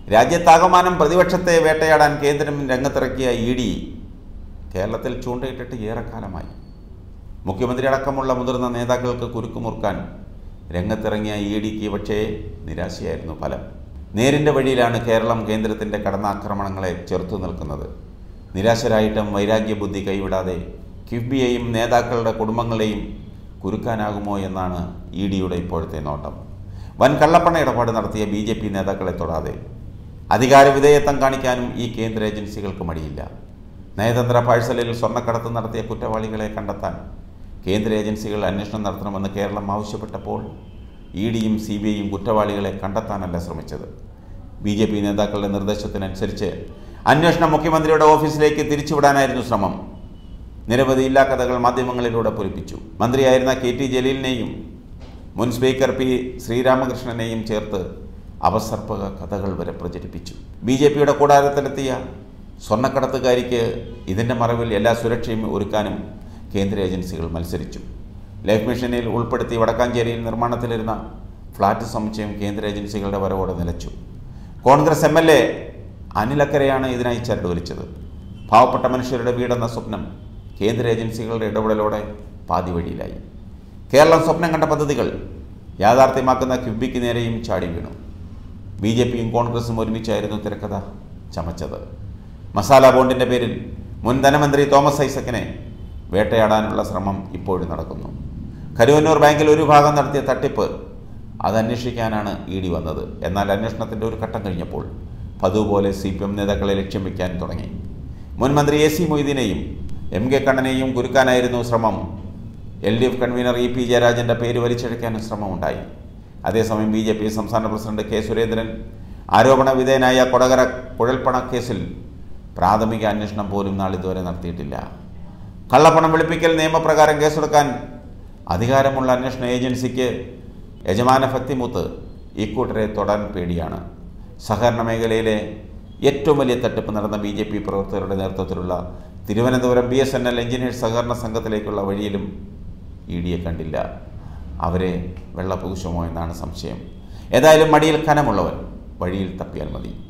രാജ്യത്താകമാനം പ്രതിപക്ഷത്തെ വേട്ടയാടാൻ കേന്ദ്രം രംഗത്തിറക്കിയ ഇ ഡി കേരളത്തിൽ ചൂണ്ടയിട്ടിട്ട് ഏറെക്കാലമായി മുഖ്യമന്ത്രി അടക്കമുള്ള മുതിർന്ന നേതാക്കൾക്ക് കുരുക്കുമുറുക്കാൻ രംഗത്തിറങ്ങിയ ഇ ഡിക്ക് പക്ഷേ നിരാശയായിരുന്നു ഫലം നേരിൻ്റെ വഴിയിലാണ് കേരളം കേന്ദ്രത്തിൻ്റെ കടന്നാക്രമണങ്ങളെ ചെറുത്തു നിൽക്കുന്നത് നിരാശരായിട്ടും വൈരാഗ്യബുദ്ധി കൈവിടാതെ കിഫ്ബിയെയും നേതാക്കളുടെ കുടുംബങ്ങളെയും കുരുക്കാനാകുമോ എന്നാണ് ഇ ഡിയുടെ ഇപ്പോഴത്തെ നോട്ടം വൻ കള്ളപ്പണ ഇടപാട് നടത്തിയ ബി ജെ പി നേതാക്കളെ തൊടാതെ അധികാര വിധേയത്വം കാണിക്കാനും ഈ കേന്ദ്ര ഏജൻസികൾക്ക് മടിയില്ല നയതന്ത്ര പാഴ്സലിൽ സ്വർണ്ണക്കടത്ത് നടത്തിയ കുറ്റവാളികളെ കണ്ടെത്താൻ കേന്ദ്ര ഏജൻസികൾ അന്വേഷണം നടത്തണമെന്ന് കേരളം ആവശ്യപ്പെട്ടപ്പോൾ ഇ ഡിയും സി ബി ഐയും കുറ്റവാളികളെ കണ്ടെത്താനല്ല ശ്രമിച്ചത് ബി ജെ പി നേതാക്കളുടെ നിർദ്ദേശത്തിനനുസരിച്ച് അന്വേഷണം മുഖ്യമന്ത്രിയുടെ ഓഫീസിലേക്ക് തിരിച്ചുവിടാനായിരുന്നു ശ്രമം നിരവധി ഇല്ലാ കഥകൾ മാധ്യമങ്ങളിലൂടെ പൊലിപ്പിച്ചു മന്ത്രിയായിരുന്ന കെ ടി ജലീലിനെയും മുൻ സ്പീക്കർ പി ശ്രീരാമകൃഷ്ണനെയും ചേർത്ത് അപസർപ്പക കഥകൾ വരെ പ്രചരിപ്പിച്ചു ബി ജെ പിയുടെ കൂടാരത്തിലെത്തിയ സ്വർണ്ണക്കടത്തുകാരിക്ക് ഇതിൻ്റെ മറവിൽ എല്ലാ സുരക്ഷയും ഒരുക്കാനും കേന്ദ്ര ഏജൻസികൾ മത്സരിച്ചു ലൈഫ് മിഷനിൽ ഉൾപ്പെടുത്തി വടക്കാഞ്ചേരിയിൽ നിർമ്മാണത്തിലിരുന്ന ഫ്ളാറ്റ് സമുച്ചയം കേന്ദ്ര ഏജൻസികളുടെ വരവോടെ നിലച്ചു കോൺഗ്രസ് എം എൽ എ അനിലക്കരയാണ് ഇതിനായി ചരടുവലിച്ചത് പാവപ്പെട്ട മനുഷ്യരുടെ വീടെന്ന സ്വപ്നം കേന്ദ്ര ഏജൻസികളുടെ ഇടപെടലോടെ പാതി വഴിയിലായി കേരളം സ്വപ്നം കണ്ട പദ്ധതികൾ യാഥാർത്ഥ്യമാക്കുന്ന ക്യുബിക്ക് നേരെയും ചാടി വീണു ബി ജെ പിയും കോൺഗ്രസും ഒരുമിച്ചായിരുന്നു തിരക്കഥ ചമച്ചത് മസാല ബോണ്ടിൻ്റെ പേരിൽ മുൻ ധനമന്ത്രി തോമസ് ഐസക്കിനെ വേട്ടയാടാനുള്ള ശ്രമം ഇപ്പോഴും നടക്കുന്നു കരുവന്നൂർ ബാങ്കിൽ ഒരു ഭാഗം നടത്തിയ തട്ടിപ്പ് അത് അന്വേഷിക്കാനാണ് ഇ ഡി വന്നത് എന്നാൽ അന്വേഷണത്തിൻ്റെ ഒരു ഘട്ടം കഴിഞ്ഞപ്പോൾ പതിവ് പോലെ സി പി എം നേതാക്കളെ ലക്ഷ്യം വയ്ക്കാൻ തുടങ്ങി മുൻ മന്ത്രി എ സി മൊയ്തീനെയും എം കെ കണ്ണനെയും കുരുക്കാനായിരുന്നു ശ്രമം L D F convener E P ജയരാജൻ്റെ പേര് വലിച്ചഴയ്ക്കാനും ശ്രമമുണ്ടായി അതേസമയം ബി ജെ പി സംസ്ഥാന പ്രസിഡന്റ് കെ സുരേന്ദ്രൻ ആരോപണ വിധേയനായ കൊടകര കുഴൽപ്പണ കേസിൽ പ്രാഥമിക അന്വേഷണം പോലും നാളിതുവരെ നടത്തിയിട്ടില്ല കള്ളപ്പണം വെളുപ്പിക്കൽ നിയമപ്രകാരം കേസെടുക്കാൻ അധികാരമുള്ള അന്വേഷണ ഏജൻസിക്ക് യജമാന ഭക്തിമൂത്ത് ഇക്കൂട്ടരെ തൊടാൻ പേടിയാണ് സഹകരണ മേഖലയിലെ ഏറ്റവും വലിയ തട്ടിപ്പ് നടന്ന ബി ജെ പി പ്രവർത്തകരുടെ നേതൃത്വത്തിലുള്ള Thiruvananthapuram B S N L engineers സഹകരണ സംഘത്തിലേക്കുള്ള വഴിയിലും ഇ ഡിയെ കണ്ടില്ല അവരെ വെള്ളപൂശുമോ എന്നാണ് സംശയം ഏതായാലും മടിയിൽ കനമുള്ളവൻ വഴിയിൽ തപ്പിയാൽ മതി